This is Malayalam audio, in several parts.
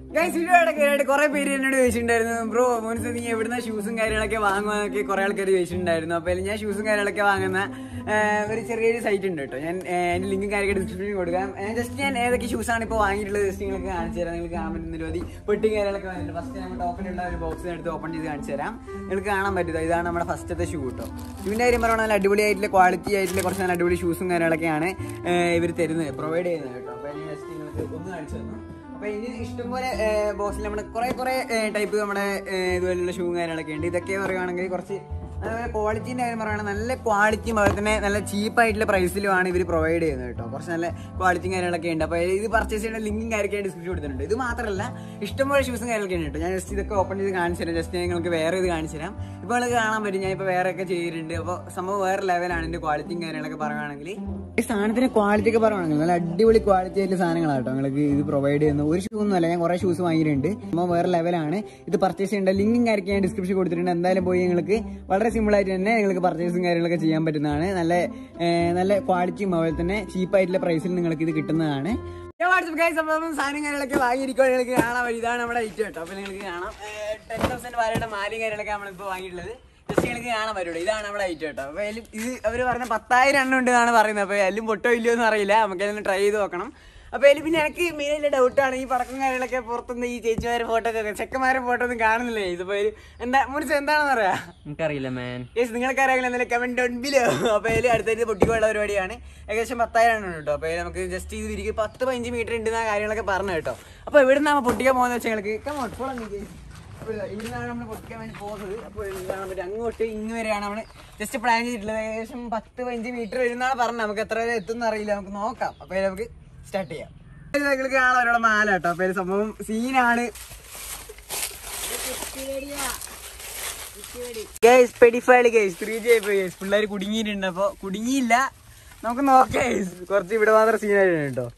ഗൈസ് വീഡിയോ ഇടയ്ക്കായിട്ട് കുറെ പേര് എന്നോട് ചോദിച്ചിട്ടുണ്ടായിരുന്നു ബ്രോ മോൻസ് നീ എവിടുന്ന ഷൂസും കാര്യങ്ങളൊക്കെ വാങ്ങുവാന്നൊക്കെ കുറെ ആൾക്കാർ ചോദിച്ചിട്ടുണ്ടായിരുന്നു അപ്പൊ അതിൽ ഞാൻ ഷൂസും കാര്യങ്ങളൊക്കെ വാങ്ങുന്ന ആ, ഒരു ചെറിയൊരു സൈറ്റ് ഉണ്ട് കേട്ടോ ഞാൻ ആ, അതിന്റെ ലിങ്കും കാര്യമൊക്കെ ഡിസ്ക്രിപ്ഷനിൽ കൊടുക്കാം ജസ്റ്റ് ഞാൻ ഏതൊക്കെ ഷൂസാണ് ഇപ്പോൾ വാങ്ങിയിട്ടുള്ളത് ജസ്റ്റ് നിങ്ങൾക്ക് കാണിച്ചു തരാം നിങ്ങൾക്ക് കാണാൻ പറ്റുന്ന നിരവധി പെട്ടി കാര്യങ്ങളൊക്കെ വന്നിട്ടുണ്ട് ഫസ്റ്റ് നമ്മൾ ടോക്കൺ ഉള്ള ഒരു ബോക്സ് എടുത്ത് ഓപ്പൺ ചെയ്ത് കാണിച്ചു തരാം നിങ്ങൾക്ക് കാണാൻ പറ്റും ഇതാണ് നമ്മുടെ ഫസ്റ്റത്തെ ഷൂ കേട്ടോ ഷൂവിന്റെ കാര്യം പറയുകയാണെങ്കിൽ നല്ല അടിപൊളിയായിട്ടുള്ള ക്വാളിറ്റി ആയിട്ടുള്ള കുറച്ച് നല്ല അടിപൊളി ഷൂസും കാര്യങ്ങളൊക്കെയാണ് ഇവർ തരുന്നത് പ്രൊവൈഡ് ചെയ്യുന്നത് കേട്ടോ അപ്പോൾ ഞാൻ ജസ്റ്റ് നിങ്ങൾക്ക് ഒന്ന് കാണിച്ചു തന്നു അപ്പൊ ഇനി ഇഷ്ടംപോലെ ബോക്സിൽ നമ്മുടെ കുറെ കുറെ ടൈപ്പ് നമ്മുടെ ഏഹ്, ഇതുപോലുള്ള ഷൂ കാര്യങ്ങളൊക്കെ ഉണ്ട് ഇതൊക്കെ പറയുവാണെങ്കിൽ കുറച്ച് അതുപോലെ ക്വാളിറ്റീൻ്റെ കാര്യം പറയുകയാണെങ്കിൽ നല്ല ക്വാളിറ്റിയും അതുപോലെ തന്നെ നല്ല ചീപ്പായിട്ടുള്ള പ്രൈസിലുമാണ് ഇവർ പ്രൊവൈഡ് ചെയ്യുന്നത് കേട്ടോ കുറച്ച് നല്ല ക്വാളിറ്റിയും കാര്യങ്ങളൊക്കെ ഉണ്ട് അപ്പോൾ ഇത് പർച്ചേസ് ചെയ്യുന്ന ലിങ്കും കാര്യമൊക്കെ ഡിസ്ക്രിപ്ഷൻ കൊടുത്തിട്ടുണ്ട് ഇത് മാത്രമല്ല ഇഷ്ടംപോലെ ഷൂസും കാര്യങ്ങളൊക്കെ ഉണ്ട് കേട്ടോ ഞാൻ ജസ്റ്റ് ഇതൊക്കെ ഓപ്പൺ ചെയ്ത് കാണിച്ചു തരാം ജസ്റ്റ് നിങ്ങൾക്ക് വേറെ ഇത് കാണിച്ചു തരാം ഇപ്പോൾ നിങ്ങൾക്ക് കാണാൻ പറ്റും ഞാൻ ഇപ്പോൾ വേറെ ഒക്കെ ചെയ്തിട്ടുണ്ട് അപ്പോൾ സംഭവം വേറെ ലെവലാണ് ഇതിൻ്റെ ക്വാളിറ്റിയും കാര്യങ്ങളൊക്കെ പറയുകയാണെങ്കിൽ ഈ സാധനത്തിന്റെ ക്വാളിറ്റി ഒക്കെ പറയുകയാണെങ്കിൽ നല്ല അടിപൊളി ക്വാളിറ്റി ആയിട്ടുള്ള സാധനങ്ങളാണ് കേട്ടോ നിങ്ങൾക്ക് ഇത് പ്രൊവൈഡ് ചെയ്യുന്നത് ഒരു ഷൂ ഒന്നുമല്ല ഞാൻ കുറെ ഷൂസ് വാങ്ങിയിട്ടുണ്ട് നമ്മൾ വേറെ ലെവലാണ് ഇത് പർച്ചേസ് ചെയ്യേണ്ട ലിങ്കും കാര്യമൊക്കെ ഞാൻ ഡിസ്ക്രിപ്ഷൻ കൊടുത്തിട്ടുണ്ട് എന്തായാലും പോയി നിങ്ങൾക്ക് വളരെ സിമ്പിൾ ആയിട്ട് തന്നെ നിങ്ങൾക്ക് പർച്ചേസും കാര്യങ്ങളൊക്കെ ചെയ്യാൻ പറ്റുന്നതാണ് നല്ല ഏഹ്, നല്ല ക്വാളിറ്റിയും അതുപോലെ തന്നെ ചീപ്പായിട്ടുള്ള പ്രൈസിൽ നിങ്ങൾക്ക് ഇത് കിട്ടുന്നതാണ് വാട്സപ്പ് ഗൈസ് അപ്പം സാധനം കാര്യങ്ങളൊക്കെ വാങ്ങിയിരിക്കുമ്പോൾ നിങ്ങൾക്ക് കാണാൻ പറ്റും ഇതാണ് നമ്മുടെ ഐറ്റം കേട്ടോ അപ്പോൾ നിങ്ങൾക്ക് കാണാം ടെൻ തൗസൻഡ് വാരയുടെ മാലയും കാര്യങ്ങളൊക്കെ നമ്മളിപ്പോൾ വാങ്ങിയിട്ടുള്ളത് ജസ്റ്റ് നിങ്ങൾക്ക് കാണാൻ പറ്റുള്ളൂ ഇതാണ് നമ്മുടെ ഐറ്റം കേട്ടോ അപ്പോൾ അതിൽ ഇത് അവർ പറഞ്ഞ പത്തായിരം എണ്ണം ഉണ്ട് എന്നാണ് പറയുന്നത് അപ്പോൾ എല്ലാം പൊട്ടോ ഇല്ലയോ എന്ന് അറിയില്ല നമുക്ക് അതൊന്ന് ട്രൈ ചെയ്ത് നോക്കണം അപ്പോൾ അതിൽ പിന്നെ എനിക്ക് മെയിനായിട്ട് ഡൗട്ടാണ് ഈ പടക്കം കാര്യങ്ങളൊക്കെ പുറത്തുനിന്ന് ഈ ചേച്ചിമാരെ ഫോട്ടോ ഒക്കെ ചെക്കന്മാരെ ഫോട്ടോ ഒന്നും കാണുന്നില്ല ഇതിപ്പോൾ ഒരു എന്താ മുറിച്ച് എന്താണെന്ന് പറയാ എനിക്കറിയില്ല മാൻ യെസ് നിങ്ങൾക്ക് അറിയാമെങ്കിൽ എന്തെങ്കിലും കമന്റ് ഉണ്ടല്ലോ അപ്പോൾ അതിൽ അടുത്തായിട്ട് പൊട്ടിക്കുള്ള പരിപാടിയാണ് ഏകദേശം പത്തായിരം എണ്ണം ഉണ്ട് കേട്ടോ അപ്പോൾ അതിൽ നമുക്ക് ജസ്റ്റ് ഇത് തിരികെ പത്ത് പതിനഞ്ച് മീറ്റർ ഉണ്ട് ആ കാര്യങ്ങളൊക്കെ പറഞ്ഞു കേട്ടോ അപ്പോൾ എവിടെ നിന്നാണ് പൊട്ടിക്കാൻ പോകുന്നത് വെച്ചാൽ നിങ്ങൾക്ക് കമോട്ട് ഫോളോ അപ്പോൾ ഇവിടുന്നാണ് നമ്മൾ പൊട്ടിക്കാൻ വേണ്ടി പോകുന്നത് അപ്പോൾ കാണാൻ പറ്റും അങ്ങോട്ട് ഇങ്ങ് വരെയാണ് നമ്മൾ ജസ്റ്റ് പ്ലാൻ ചെയ്തിട്ടുള്ളത് ഏകദേശം പത്ത് പതിനഞ്ച് മീറ്റർ വരുന്നതാണ് പറഞ്ഞത് നമുക്ക് എത്ര വരെ എത്തും അറിയില്ല നമുക്ക് നോക്കാം അപ്പോൾ അതിൽ നമുക്ക് സ്റ്റാർട്ട് ചെയ്യാം ഇത് നിങ്ങൾക്ക് കാണാം അവരുടെ മാല കേട്ടോ അപ്പോൾ അതിൽ സംഭവം സീനാണ് ഗൈസ് പെഡിഫൈഡ് ഗൈസ് ത്രീ ജി ആയിപ്പോയി ഗൈസ് പിള്ളേർ കുടുങ്ങിയിട്ടുണ്ട് അപ്പോൾ കുടുങ്ങിയില്ല നമുക്ക് നോക്കാം ഗൈസ് കുറച്ച് ഇവിടെ മാത്രം സീനായിട്ടുണ്ട് കേട്ടോ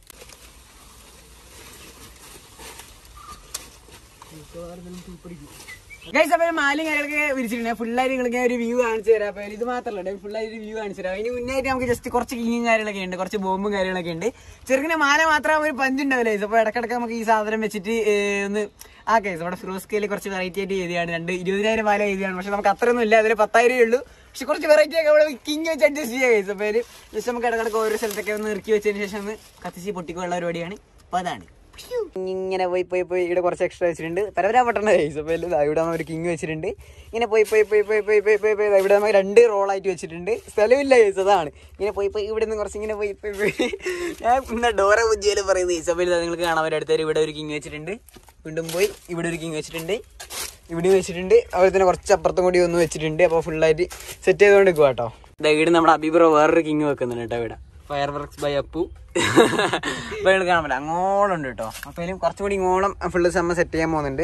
ഗൈസ് അപ്പോൾ മാലിയും കാര്യങ്ങളൊക്കെ വിരിച്ചിട്ടുണ്ട് ഫുള്ളായിട്ട് നിങ്ങൾക്ക് ഒരു വ്യൂ കാണിച്ചു തരാം അപ്പോൾ ഇത് മാത്രമല്ല ഫുള്ളായിട്ട് ഒരു വ്യൂ കാണിച്ചു തരാം അതിന് മുന്നായിട്ട് നമുക്ക് ജസ്റ്റ് കുറച്ച് കിങ്ങും കാര്യങ്ങളൊക്കെ ഉണ്ട് കുറച്ച് ബോംബും കാര്യങ്ങളൊക്കെ ഉണ്ട് ചെറുക്കിന് മാല മാത്രം ഒരു പഞ്ചുണ്ടാവില്ല ഗൈസ് അപ്പോൾ ഇടക്കിടക്ക് നമുക്ക് ഈ സാധനം വെച്ചിട്ട് ഏഹ്, ഒന്ന് ആ കേസ് നമ്മുടെ ഫിറോസ്കയിൽ കുറച്ച് വെറൈറ്റി ആയിട്ട് എഴുതിയാണ് രണ്ട് ഇരുപതിനായിരം മാല എഴുതിയാണ് പക്ഷെ നമുക്ക് അത്രയൊന്നും ഇല്ല അതിൽ പത്തായിരം ഉള്ളൂ പക്ഷെ കുറച്ച് വെറൈറ്റി ഒക്കെ അവിടെ കിങ് വെച്ച് അഡ്ജസ്റ്റ് ചെയ്യാം കേസ് അപ്പോൾ അതിൽ ജസ്റ്റ് നമുക്ക് ഇടക്കിടക്ക് ഓരോ സ്ഥലത്തൊക്കെ ഒന്ന് ഇറക്കി വെച്ചതിന് ശേഷം ഒന്ന് കത്തിച്ച് പൊട്ടിക്കുള്ള പരിപാടിയാണ് അപ്പോൾ അതാണ് ഇങ്ങനെ പോയി പോയി പോയി ഇവിടെ കുറച്ച് എക്സ്ട്രാ വെച്ചിട്ടുണ്ട് പരവരാ പൊട്ടണ കേസ് അപ്പോൾ ദാ ഇവിടെ നമ്മൾ ഒരു കിങ് വെച്ചിട്ടുണ്ട് ഇങ്ങനെ പോയി പോയി പോയി പോയി പോയി പോയി പോയി പോയി ദാ ഇവിടെ നമ്മൾ രണ്ട് റോളായിട്ട് വെച്ചിട്ടുണ്ട് സ്ഥലമില്ല കേസ് അതാണ് ഇങ്ങനെ പോയി പോയി ഇവിടെ നിന്ന് കുറച്ച് ഇങ്ങനെ പോയി പോയി പോയി ഞാൻ ഇന്ന ഡോറ ബുദ്ധിയിൽ പറയുന്നത് കേസ് അപ്പോൾ ഇതാ നിങ്ങൾക്ക് കാണാൻ പറ്റും അടുത്തൊരു ഇവിടെ ഒരു കിങ് വെച്ചിട്ടുണ്ട് വീണ്ടും പോയി ഇവിടെ ഒരു കിങ് വെച്ചിട്ടുണ്ട് ഇവിടെ വെച്ചിട്ടുണ്ട് അതുപോലെ തന്നെ കുറച്ച് അപ്പുറത്തും കൂടി ഒന്ന് വെച്ചിട്ടുണ്ട് അപ്പോൾ ഫുള്ളായിട്ട് സെറ്റ് ചെയ്തുകൊണ്ട് നിൽക്കുക കേട്ടോ ഇതാ ഇവിടെ നമ്മുടെ അഭിപ്രോ വേറൊരു കിങ് വെക്കുന്നുണ്ട് കേട്ടോ ഇവിടെ ഫയർ വർക്ക്സ് ബൈ അപ്പു അപ്പോൾ ഇവിടെ കാണാൻ പറ്റില്ല അങ്ങോളം ഉണ്ട് കേട്ടോ അപ്പോൾ അതിലും കുറച്ചുകൂടി ഇങ്ങോളം ഫുള്ള് സമ്മ സെറ്റ് ചെയ്യാൻ പോകുന്നുണ്ട്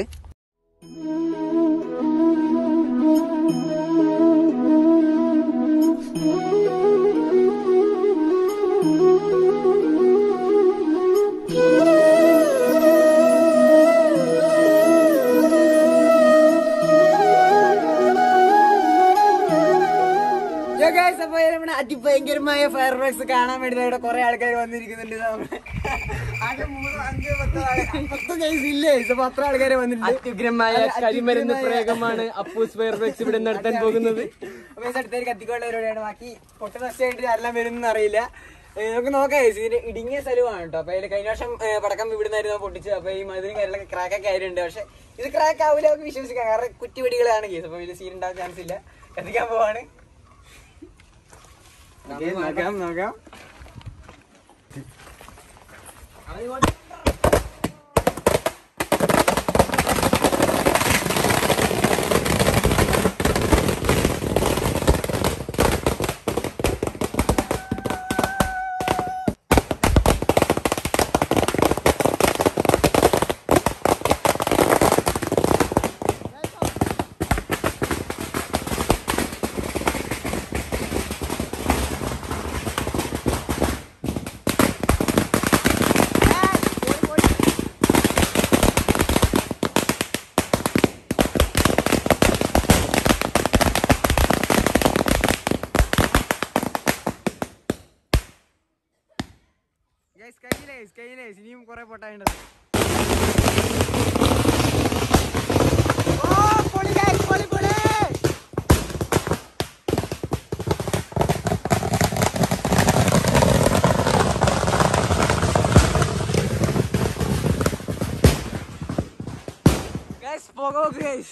Yo guys, അപ്പൊ നമ്മുടെ അതിഭയങ്കരമായ ഫയർ വർക്സ് കാണാൻ വേണ്ടി ദാ ഇവിടെ കുറെ ആൾക്കാർ വന്നിരിക്കുന്നുണ്ട് ദാ നമ്മുടെ ആകെ മൂന്ന് അഞ്ച് പത്ത് ആള്- പത്ത് കേസ് ഇല്ലേ ഇപ്പൊ പത്ര ആൾക്കാർ വന്നിട്ടുണ്ട് അത്യുഗ്രമായ അല്ല, കരിമരുന്ന് അത്യുഗ്രമായ- പ്രയോഗമാണ് അപ്പൂസ് ഫയർ വർക്സ് ഇവിടെ നടത്താൻ പോകുന്നത് അപ്പൊ ഈ അടുത്തേക്ക് കത്തിക്കൊള്ള പരിപാടിയാണ് ബാക്കി പൊട്ട നഷ്ടമായിട്ട് ആരെല്ലാം വരുമെന്ന് അറിയില്ല ഏ, നമുക്ക് നോക്കാം guys. ഇതിന്റെ ഇടുങ്ങിയ സ്ഥലമാണ് കേട്ടോ അപ്പൊ അതിൽ കഴിഞ്ഞ വർഷം ഏ, പടക്കം ഇവിടുന്നായിരുന്നു പൊട്ടിച്ചത് അപ്പൊ ഈ മധുരം കാര്യങ്ങളൊക്കെ ക്രാക്കൊക്കെ ആയിട്ടുണ്ട് പക്ഷെ ഇത് ക്രാക്ക് ആവില്ല നമുക്ക് വിശ്വസിക്കാം കാരണം കുറ്റിവെടികളാണ് കേസ് അപ്പൊ ഇതിൽ സീൻ ഉണ്ടാകാൻ ചാൻസ് ഇല്ല കത്തിക്കാൻ പോവാണ് Okay, നോക്കാം നോക്കാം Guys, കയ്യിലേ, guys, കയ്യിലേ. ഇനിയും കുറെ പൊട്ടാനുണ്ട് പുക നോക്ക് guys.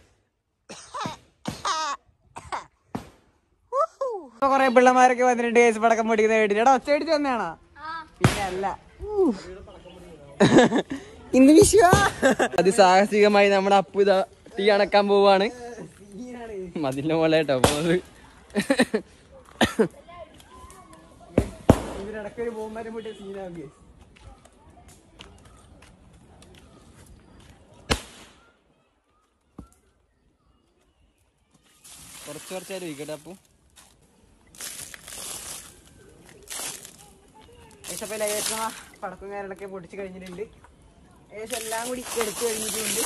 ഇപ്പൊ കൊറേ പിള്ളമാരൊക്കെ വന്നിട്ടുണ്ട് കേസ് പടക്കം പൊടിക്കുന്ന കേട്ടിട്ട് എടാ ഒച്ച അടിച്ച് വന്നാണോ പിന്നെ അല്ല ഇന്ന് വിഷുവാ അതിസാഹസികമായി നമ്മുടെ അപ്പു ഇതാ തീ അണക്കാൻ പോവാണ് മതിലിന്റെ പോലെ കേട്ടോ പോകുന്നത് ഇതിനിടയ്ക്ക് ഒരു ബോംബാരം പൊട്ടിയ സീനാവും guys. കുറച്ച് കുറച്ചായിട്ട് ഇരിക്കട്ടെ അപ്പു ഏകദേശം ഇപ്പൊ ഏകദേശം ആ പടക്കം കാര്യങ്ങളൊക്കെ പൊട്ടിച്ച് കഴിഞ്ഞിട്ടുണ്ട് ഏകദേശം എല്ലാം കൂടി എടുത്തു കഴിഞ്ഞിട്ടുണ്ട്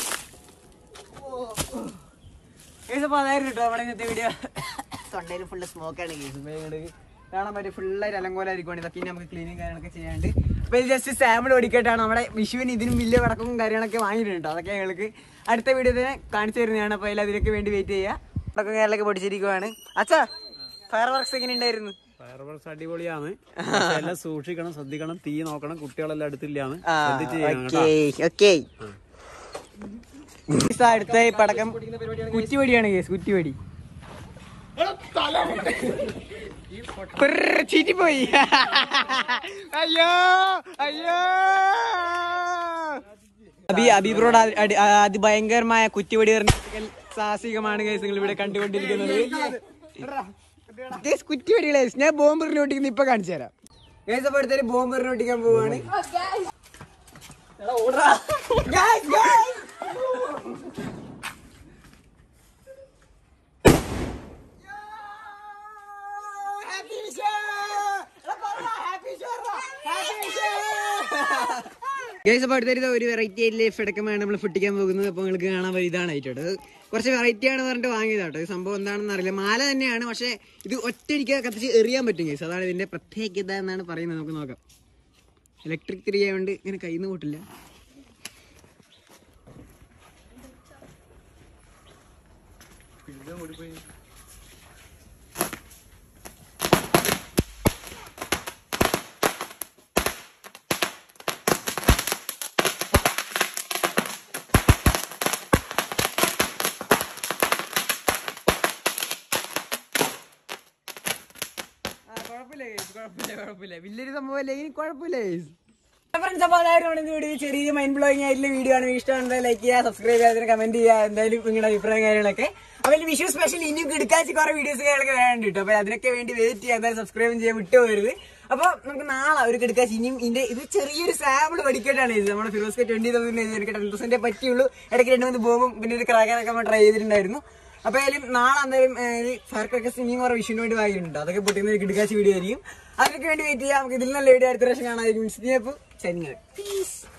ഏകദേശം അപ്പൊ അതായിരുന്നു കേട്ടോ നമ്മുടെ ഇന്നത്തെ വീഡിയോ തൊണ്ടയിൽ ഫുള്ള് സ്മോക്കാണ് കേസ് ഇപ്പൊ ഇങ്ങോട്ട് കാണാൻ പറ്റും ഫുള്ളായിട്ട് അലങ്കോലായിരിക്കുവാണ് ഇതൊക്കെ ഇനി നമുക്ക് ക്ലീനിങ് കാര്യങ്ങളൊക്കെ ചെയ്യാണ്ട് അപ്പൊ ഇത് ജസ്റ്റ് സാമ്പിൾ ഓടിക്കട്ടാണ് നമ്മുടെ വിഷുവിന് ഇതിനും വലിയ പടക്കവും കാര്യങ്ങളൊക്കെ വാങ്ങിയിട്ടുണ്ട് അതൊക്കെ ഞങ്ങൾക്ക് അടുത്ത വീഡിയോ തന്നെ കാണിച്ചു തരുന്നതാണ് അപ്പൊ അതിൽ അതിനൊക്കെ വേണ്ടി വെയിറ്റ് ചെയ്യുക പടക്കം കാര്യങ്ങളൊക്കെ പൊടിച്ചിരിക്കുവാണ് അച്ഛാ ഫയർ വർക്ക്സ് എങ്ങനെ ഉണ്ടായിരുന്നു ഫയർ വർക്ക്സ് അടിപൊളിയാണ് പക്ഷേ എല്ലാം സൂക്ഷിക്കണം ശ്രദ്ധിക്കണം തീ നോക്കണം കുട്ടികളെല്ലാം അടുത്തില്ലാന്ന് ശ്രദ്ധിച്ച് ചെയ്യണം കേട്ടോ. അടുത്ത ഈ പടക്കം കുറ്റിവടിയാണ് കേസ് കുറ്റിവടി പ്രിർ, ചീറ്റിപ്പോയി അയ്യോ അയ്യോ അബി അബിബ്രോട് അതിഭയങ്കരമായ കുറ്റിവടി എറിഞ്ഞ സാഹസികമാണ് കേസ് നിങ്ങൾ ഇവിടെ കണ്ടുകൊണ്ടിരിക്കുന്നത് കേസ് കുറ്റിവടി കേസ് ഞാൻ ബോംബ് എറിഞ്ഞ് ഒട്ടിക്കുന്ന ഇപ്പൊ കാണിച്ചു തരാം കേസ് അപ്പൊ അടുത്തൊരു ബോംബ് എറിഞ്ഞ് ഒട്ടിക്കാൻ പോവാണ് Guys, guys! ഗൈസ് അപ്പോൾ അടുത്തരുത് ഒരു വെറൈറ്റി ആയിട്ടുള്ള ഫിടക്കമാണ് നമ്മൾ ഫുട്ടിക്കാൻ പോകുന്നത് അപ്പോൾ നിങ്ങൾക്ക് കാണാൻ പറ്റും ഇതാണ് ആയിട്ടോ കുറച്ച് വെറൈറ്റി ആണ് പറഞ്ഞിട്ട് വാങ്ങിയത് കേട്ടോ ഈ സംഭവം എന്താണെന്ന് അറിയില്ല മാല തന്നെയാണ് പക്ഷേ ഇത് ഒറ്റയടിക്ക് കത്തിച്ച് എറിയാൻ പറ്റും ഗൈസ് അതാണ് ഇതിന്റെ പ്രത്യേകത എന്നാണ് പറയുന്നത് നമുക്ക് നോക്കാം ഇലക്ട്രിക് തിരി ആയതുകൊണ്ട് ഇങ്ങനെ കയ്യിൽ നിന്ന് കൂട്ടില്ല വലിയൊരു സംഭവമല്ലേ ഇനി കുഴപ്പമില്ല ഫ്രണ്ട്സ് അപ്പോൾ അതായിരുന്നു ഇന്ന് വീഡിയോ ചെറിയ മൈൻഡ് ബ്ലോയിങ് ആയിട്ടുള്ള വീഡിയോ ആണ് ഇഷ്ടമാണെങ്കിൽ ലൈക്ക് ചെയ്യുക സബ്സ്ക്രൈബ് ചെയ്യാതെ കമന്റ് ചെയ്യുക എന്തായാലും നിങ്ങളുടെ അഭിപ്രായം കാര്യങ്ങളൊക്കെ അപ്പോൾ വിഷു സ്പെഷ്യൽ ഇനിയും കിടക്കാച്ച് കുറെ വീഡിയോസ് കാര്യങ്ങളൊക്കെ വേണ്ടി കിട്ടും അപ്പോൾ അതിനൊക്കെ വേണ്ടി വെയിറ്റ് ചെയ്യാൻ എന്തായാലും സബ്സ്ക്രൈബ് ചെയ്യാൻ വിട്ടുപോകരുത് അപ്പോൾ നമുക്ക് നാളെ ഒരു കിടക്കാച്ച് ഇനിയും ഇതിന്റെ ഇത് ചെറിയൊരു സാമ്പിൾ പഠിക്കട്ടാണ് ഇത് നമ്മുടെ ഫിറോസ്ക്ക് ട്വന്റി തൗസൻഡ് എനിക്ക് ടെൻ തൗസൻഡേ പറ്റിയുള്ളൂ ഇടയ്ക്ക് രണ്ട് മൂന്ന് ബോംബും പിന്നെ ഒരു ക്രാക്കാനൊക്കെ നമ്മൾ ട്രൈ ചെയ്തിട്ടുണ്ടായിരുന്നു അപ്പൊ ഏതായാലും നാളെ എന്തായാലും ഫയർ ക്രാക്കേഴ്സ് ഇനിയും കുറെ വിഷുവിന് വേണ്ടി വാങ്ങിയിട്ടുണ്ട് അതൊക്കെ പൊട്ടുന്ന ഒരു കിടക്കാച്ച് വീഡിയോ ആയിരിക്കും അതിനൊക്കെ വേണ്ടി വെയിറ്റ് ചെയ്യാം നമുക്ക് ഇതിൽ നല്ല വീഡിയോ അടുത്ത പ്രാവശ്യം കാണാമായിരിക്കും സൈനിങ് പീസ്